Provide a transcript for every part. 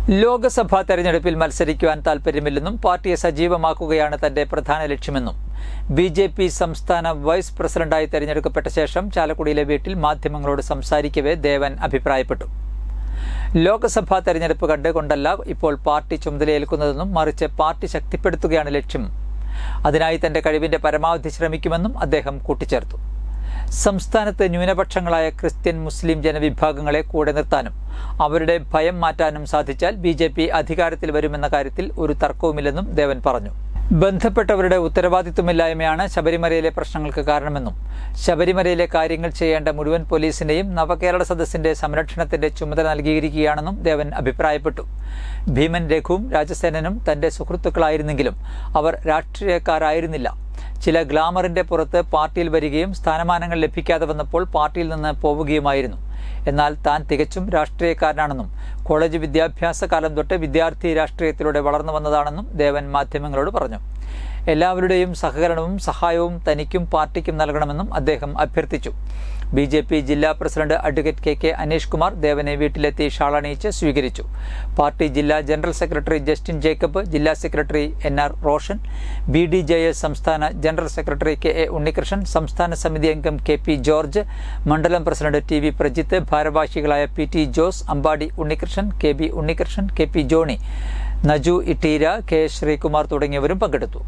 ലോക്സഭാ തെരഞ്ഞെടുപ്പിൽ മത്സരിക്കുവാൻ താൽപ്പര്യമില്ലെന്നും പാർട്ടിയെ സജീവമാക്കുകയാണ് തന്റെ പ്രധാന ലക്ഷ്യമെന്നും ബി ജെ പി സംസ്ഥാന വൈസ് പ്രസിഡന്റായി തെരഞ്ഞെടുക്കപ്പെട്ട ശേഷം ചാലക്കുടിയിലെ വീട്ടിൽ മാധ്യമങ്ങളോട് സംസാരിക്കവേ ദേവൻ അഭിപ്രായപ്പെട്ടു ലോക്സഭാ തെരഞ്ഞെടുപ്പ് കണ്ടുകൊണ്ടല്ല ഇപ്പോൾ പാർട്ടി ചുമതലയേൽക്കുന്നതെന്നും മറിച്ച് പാർട്ടി ശക്തിപ്പെടുത്തുകയാണ് ലക്ഷ്യം അതിനായി തന്റെ കഴിവിന്റെ പരമാവധി ശ്രമിക്കുമെന്നും അദ്ദേഹം കൂട്ടിച്ചേർത്തു സംസ്ഥാനത്ത് ന്യൂനപക്ഷങ്ങളായ ക്രിസ്ത്യൻ മുസ്ലിം ജനവിഭാഗങ്ങളെ കൂടെ നിർത്താനും അവരുടെ ഭയം മാറ്റാനും സാധിച്ചാൽ ബി ജെ പി അധികാരത്തിൽ വരുമെന്ന കാര്യത്തിൽ ഒരു തർക്കവുമില്ലെന്നും ദേവൻ പറഞ്ഞു ബന്ധപ്പെട്ടവരുടെ ഉത്തരവാദിത്വമില്ലായ്മയാണ് ശബരിമലയിലെ പ്രശ്നങ്ങൾക്ക് കാരണമെന്നും ശബരിമലയിലെ കാര്യങ്ങൾ ചെയ്യേണ്ട മുഴുവൻ പോലീസിന്റെയും നവകേരള സദസ്സിന്റെ സംരക്ഷണത്തിന്റെ ചുമതല നൽകിയിരിക്കുകയാണെന്നും ദേവൻ അഭിപ്രായപ്പെട്ടു ഭീമൻ രഘുവും രാജസേനനും തന്റെ സുഹൃത്തുക്കളായിരുന്നെങ്കിലും അവർ രാഷ്ട്രീയക്കാരായിരുന്നില്ല ചില ഗ്ലാമറിന്റെ പുറത്ത് പാർട്ടിയിൽ വരികയും സ്ഥാനമാനങ്ങൾ ലഭിക്കാതെ വന്നപ്പോൾ പാർട്ടിയിൽ നിന്ന് പോവുകയുമായിരുന്നു എന്നാൽ താൻ തികച്ചും രാഷ്ട്രീയക്കാരനാണെന്നും കോളേജ് വിദ്യാഭ്യാസ കാലം തൊട്ട് വിദ്യാർത്ഥി രാഷ്ട്രീയത്തിലൂടെ വളർന്നു വന്നതാണെന്നും ദേവൻ മാധ്യമങ്ങളോട് പറഞ്ഞു എല്ലാവരുടെയും സഹകരണവും സഹായവും തനിക്കും പാർട്ടിക്കും നൽകണമെന്നും അദ്ദേഹം അഭ്യർത്ഥിച്ചു ബി ജെ പി ജില്ലാ president advocate K K Aneesh Kumar ദേവനെ വീട്ടിലെത്തി ഷാളണിയിച്ച് സ്വീകരിച്ചു പാർട്ടി ജില്ലാ ജനറൽ സെക്രട്ടറി ജസ്റ്റിൻ ജേക്കബ് ജില്ലാ secretary N R Roshan B D J S സംസ്ഥാന general secretary K A Unnikrishnan സംസ്ഥാന സമിതി അംഗം കെ പി ജോർജ് മണ്ഡലം പ്രസിഡന്റ് ടി വി പ്രജിത്ത് ഭാരവാഹികളായ P T Jose Ambadi Unnikrishnan K B Unnikrishnan K P Johny Naju Itteera K Sreekumar തുടങ്ങിയവരും പങ്കെടുത്തു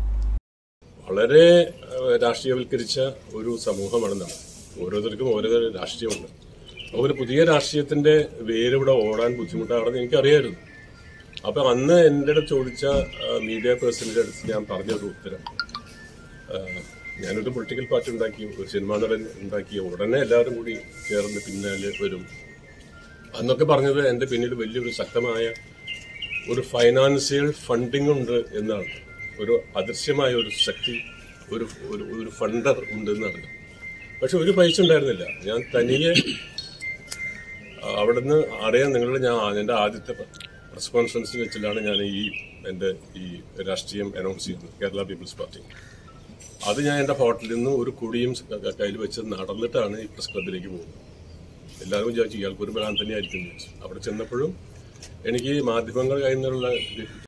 വളരെ ഏഹ്, രാഷ്ട്രീയവൽക്കരിച്ച ഒരു സമൂഹമാണ് നമ്മൾ ഓരോരുത്തർക്കും ഓരോ രാഷ്ട്രീയമുണ്ട് അപ്പോൾ ഒരു പുതിയ രാഷ്ട്രീയത്തിന്റെ വേരിവിടെ ഓടാൻ ബുദ്ധിമുട്ടാണെന്ന് എനിക്കറിയായിരുന്നു അപ്പൊ അന്ന് എൻ്റെ അടുത്ത് ചോദിച്ച ആ, മീഡിയ പേഴ്സണിന്റെ അടുത്ത് ഞാൻ പറഞ്ഞ ഒരു ഉത്തരം ആ, ഞാനൊരു പൊളിറ്റിക്കൽ പാർട്ടി ഉണ്ടാക്കി ഒരു സിനിമാ നടൻ ഉണ്ടാക്കി ഉടനെ എല്ലാവരും കൂടി ചേർന്ന് പിന്നാലെ വരും അന്നൊക്കെ പറഞ്ഞത് എൻ്റെ പിന്നിൽ വലിയൊരു ശക്തമായ ഒരു ഫൈനാൻഷ്യൽ ഫണ്ടിങ് ഉണ്ട് എന്നാണ് ഒരു അദൃശ്യമായ ഒരു ശക്തി ഒരു ഒരു ഒരു ഫണ്ടർ ഉണ്ട് എന്നാണ് പക്ഷെ ഒരു പൈസ ഉണ്ടായിരുന്നില്ല ഞാൻ തനിയെ ആ, അവിടുന്ന് അറിയാൻ നിങ്ങളുടെ ഞാൻ എൻ്റെ ആദ്യത്തെ പ്രസ് കോൺഫറൻസിൽ വെച്ചിലാണ് ഞാൻ ഈ എൻ്റെ ഈ രാഷ്ട്രീയം അനൗൺസ് ചെയ്യുന്നത് കേരള പീപ്പിൾസ് പാർട്ടി അത് ഞാൻ എൻ്റെ ഹോട്ടലിൽ നിന്ന് ഒരു കുടിയും ക- കയ്യിൽ വെച്ച് നടന്നിട്ടാണ് ഈ പ്രസ് ക്ലബിലേക്ക് പോകുന്നത് എല്ലാവരും വിചാരിച്ചു ഇയാൾക്ക് ഒരു ഭ്രാന്തനെ ആയിരിക്കും എന്ന് വിചാരിച്ചു അവിടെ ചെന്നപ്പോഴും എനിക്ക് മാധ്യമങ്ങൾ കയ്യിൽ നിന്നുള്ള